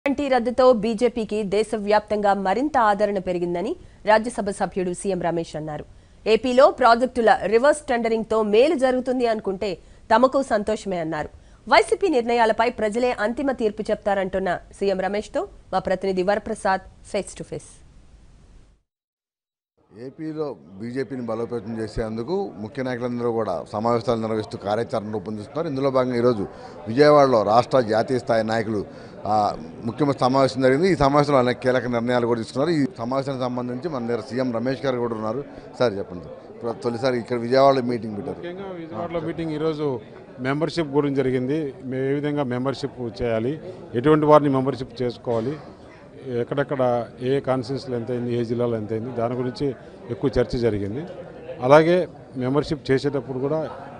వంటి రద్దుతో బీజేపీకి దేశవ్యాప్తంగా మరింత ఆదరణ పెరిగిందని రాజ్యసభ సభ్యుడు సీఎం రమేష్ అన్నారు ఏపీలో ప్రాజెక్టుల రివర్స్ టెండరింగ్తో మేలు జరుగుతుంది అనుకుంటే తమకు సంతోషమే అన్నారు వైసీపీ నిర్ణయాలపై ప్రజలే అంతిమ తీర్పు చెప్తారంటున్న సీఎం రమేష్తో మా ప్రతినిధి వరప్రసాద్ ఫేస్ టు ఫేస్ ఏపీలో బీజేపీని బలోపేతం చేసేందుకు ముఖ్య నాయకులందరూ కూడా సమావేశాలు నిర్వహిస్తూ కార్యాచరణ రూపొందిస్తున్నారు ఇందులో భాగంగా ఈరోజు విజయవాడలో రాష్ట్ర జాతీయ స్థాయి నాయకులు ఆ, ముఖ్యమైన సమావేశం జరిగింది ఈ సమావేశంలో అనేక కీలక నిర్ణయాలు కూడా తీసుకున్నారు ఈ సమావేశానికి సంబంధించి మన దగ్గర సీఎం రమేష్ గారు కూడా ఉన్నారు సార్ చెప్పండి ఇప్పుడు తొలిసారి ఇక్కడ విజయవాడలో మీటింగ్ పెట్టారు ముఖ్యంగా విజయవాడలో మీటింగ్ ఈరోజు మెంబర్షిప్ గురించి జరిగింది మేము ఏ విధంగా మెంబర్షిప్ చేయాలి ఎటువంటి వారిని మెంబర్షిప్ చేసుకోవాలి ఎక్కడెక్కడ ఏ కాన్స్టిట్యూన్సీలో ఎంత అయింది ఏ జిల్లాలో ఎంత అయింది దాని గురించి ఎక్కువ చర్చ జరిగింది అలాగే మెంబర్షిప్ చేసేటప్పుడు కూడా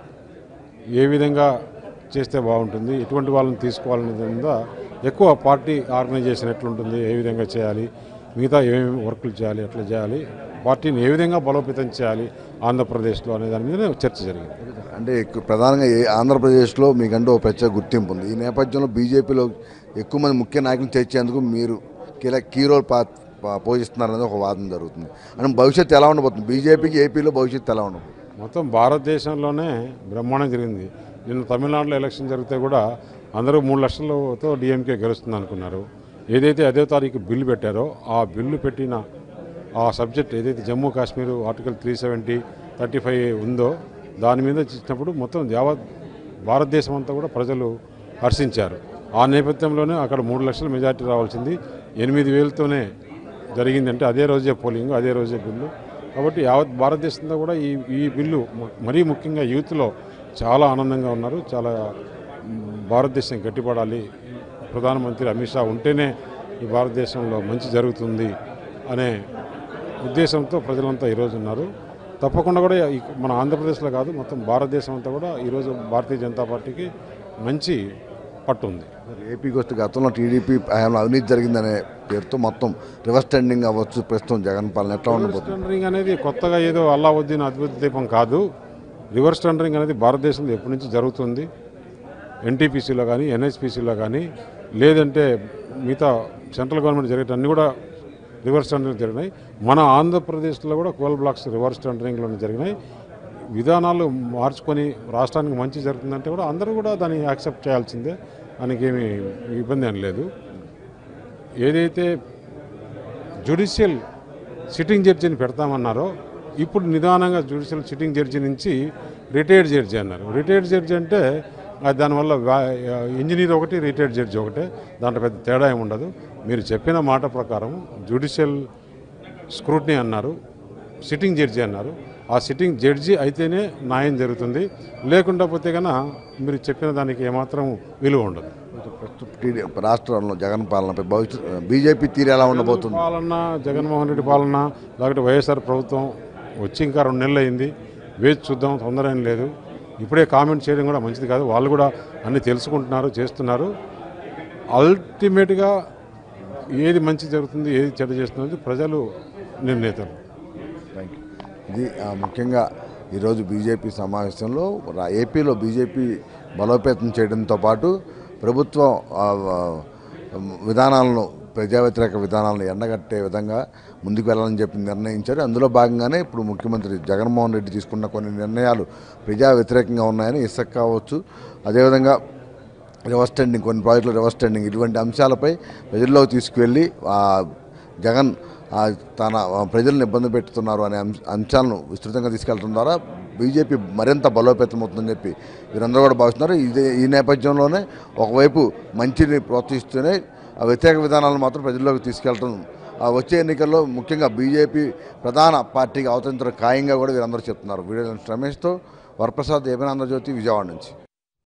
ఏ విధంగా చేస్తే బాగుంటుంది ఎటువంటి వాళ్ళని తీసుకోవాలనే దాని మీద ఎక్కువ పార్టీ ఆర్గనైజేషన్ ఎట్లుంటుంది ఏ విధంగా చేయాలి మిగతా ఏమేమి వర్కులు చేయాలి ఎట్లా చేయాలి పార్టీని ఏ విధంగా బలోపేతం చేయాలి ఆంధ్రప్రదేశ్లో అనే దాని మీద చర్చ జరిగింది అంటే ఎక్కువ ప్రధానంగా ఏ ఆంధ్రప్రదేశ్లో మీకంటూ ఒక ప్రత్యేక గుర్తింపు ఉంది ఈ నేపథ్యంలో బీజేపీలో ఎక్కువ మంది ముఖ్య నాయకులను చేర్చేందుకు మీరు కీలక కీ రోల్ పా పా- పోషిస్తున్నారనేది ఒక వాదన జరుగుతుంది అంటే భవిష్యత్తు ఎలా ఉండబోతుంది బీజేపీకి ఏపీలో భవిష్యత్తు ఎలా ఉండబోతుంది మొత్తం భారతదేశంలోనే బ్రహ్మాండం జరిగింది నిన్న తమిళనాడులో ఎలక్షన్ జరిగితే కూడా అందరూ మూడు లక్షలతో డిఎంకే గెలుస్తుంది అనుకున్నారు ఏదైతే అదే తారీఖు బిల్లు పెట్టారో ఆ బిల్లు పెట్టిన ఆ సబ్జెక్ట్ ఏదైతే Jammu Kashmir article three seventy thirty five ఉందో దాని మీద ఇచ్చినప్పుడు మొత్తం యావత్ భారతదేశం అంతా కూడా ప్రజలు హర్షించారు ఆ నేపథ్యంలోనే అక్కడ మూడు లక్షల మెజార్టీ రావాల్సింది ఎనిమిది వేలతోనే జరిగిందంటే అదే రోజే పోలింగ్ అదే రోజే బిల్లు కాబట్టి యావత్ భారతదేశంలో కూడా ఈ ఈ బిల్లు మ- మరీ ముఖ్యంగా యూత్లో చాలా ఆనందంగా ఉన్నారు చాలా మ్, భారతదేశం గట్టిపడాలి ప్రధానమంత్రి అమిత్ షా ఉంటేనే ఈ భారతదేశంలో మంచి జరుగుతుంది అనే ఉద్దేశంతో ప్రజలంతా ఈరోజు ఉన్నారు తప్పకుండా కూడా ఈ- మన ఆంధ్రప్రదేశ్లో కాదు మొత్తం భారతదేశం అంతా కూడా ఈరోజు భారతీయ జనతా పార్టీకి మంచి పట్టు ఉంది మరి ఏపీకి వస్తే గతంలో టీడీపీ హయాంలో అవినీతి జరిగిందనే పేరుతో మొత్తం రివర్స్ టెండింగ్ అవ్వచ్చు ప్రస్తుతం జగన్ పాలన ఎట్లా రివర్స్ ఉండబోతుంది టెండరింగ్ అనేది కొత్తగా ఏదో అల్లావుద్దీన్ అద్భుత దీపం కాదు రివర్స్ టెండరింగ్ అనేది భారతదేశంలో ఎప్పటి నుంచి జరుగుతుంది ఎన్టీపీసీలో కానీ ఎన్హెచ్పిసిలో కానీ లేదంటే మిగతా సెంట్రల్ గవర్నమెంట్ జరిగేటి అన్నీ కూడా రివర్స్ టెండరింగ్ జరిగినాయి మన ఆంధ్రప్రదేశ్లో కూడా కోల్ బ్లాక్స్ రివర్స్ టెండరింగ్లోనే జరిగినాయి విధానాలు మార్చుకొని రాష్ట్రానికి మంచి జరుగుతుందంటే కూడా అందరూ కూడా దాన్ని యాక్సెప్ట్ చేయాల్సిందే దానికి ఏమి ఇబ్బంది అని లేదు ఏదైతే జ్యుడిషియల్ సిట్టింగ్ జడ్జిని పెడతామన్నారో ఇప్పుడు నిదానంగా జ్యుడిషియల్ సిట్టింగ్ జడ్జి నుంచి రిటైర్డ్ జడ్జి అన్నారు రిటైర్డ్ జడ్జి అంటే అది దానివల్ల వా- ఇంజనీర్ ఒకటి రిటైర్డ్ జడ్జి ఒకటే దాంట్లో పెద్ద తేడా ఏమి ఉండదు మీరు చెప్పిన మాట ప్రకారం జ్యుడిషియల్ స్క్రూట్నీ అన్నారు సిట్టింగ్ జడ్జి అన్నారు ఆ సిట్టింగ్ జడ్జి అయితేనే న్యాయం జరుగుతుంది లేకుండా పోతే కన్నా మీరు చెప్పిన దానికి ఏమాత్రం విలువ ఉండదు ప్రస్తుతం టీడీ రాష్ట్రంలో జగన్ పాలనపై భవిష్యత్ బీజేపీ తీరు ఎలా ఉండబోతుంది పాలన జగన్మోహన్ రెడ్డి పాలన లేకపోతే వైఎస్ఆర్ ప్రభుత్వం వచ్చి ఇంకా రెండు నెలలు అయింది వేచి చూద్దాం తొందర ఏం లేదు ఇప్పుడే కామెంట్ చేయడం కూడా మంచిది కాదు వాళ్ళు కూడా అన్ని తెలుసుకుంటున్నారు చేస్తున్నారు అల్టిమేట్గా ఏది మంచి జరుగుతుంది ఏది చెడు చేస్తుంది ప్రజలు నిర్ణేతలు థ్యాంక్ యూ ఇది ఆ, ముఖ్యంగా ఈరోజు బీజేపీ సమావేశంలో రా- ఏపీలో బీజేపీ బలోపేతం చేయడంతో పాటు ప్రభుత్వం ఆ, ఆ, విధానాలను ప్రజా వ్యతిరేక విధానాలను ఎండగట్టే విధంగా ముందుకు వెళ్ళాలని చెప్పి నిర్ణయించారు అందులో భాగంగానే ఇప్పుడు ముఖ్యమంత్రి జగన్మోహన్ రెడ్డి తీసుకున్న కొన్ని నిర్ణయాలు ప్రజా వ్యతిరేకంగా ఉన్నాయని ఇసుక కావచ్చు అదేవిధంగా రివర్స్ టెండింగ్ కొన్ని ప్రాజెక్టులు రివర్స్ టెండింగ్ ఇటువంటి అంశాలపై ప్రజల్లోకి తీసుకువెళ్ళి ఆ, జగన్ ఆ, తన ఆ, ప్రజలను ఇబ్బంది పెడుతున్నారు అనే అంశ- అంశాలను విస్తృతంగా తీసుకెళ్లడం ద్వారా బీజేపీ మరింత బలోపేతం అవుతుందని చెప్పి వీరందరూ కూడా భావిస్తున్నారు ఇదే ఈ నేపథ్యంలోనే ఒకవైపు మంచిని ప్రోత్సహిస్తూనే ఆ వ్యతిరేక విధానాలను మాత్రం ప్రజల్లోకి తీసుకెళ్లడం ఆ వచ్చే ఎన్నికల్లో ముఖ్యంగా బీజేపీ ప్రధాన పార్టీకి అవతరించడం ఖాయంగా కూడా వీరందరూ చెప్తున్నారు వీడియో రమేష్తో వరప్రసాద్ ఏపీ ఆంధ్రజ్యోతి విజయవాడ నుంచి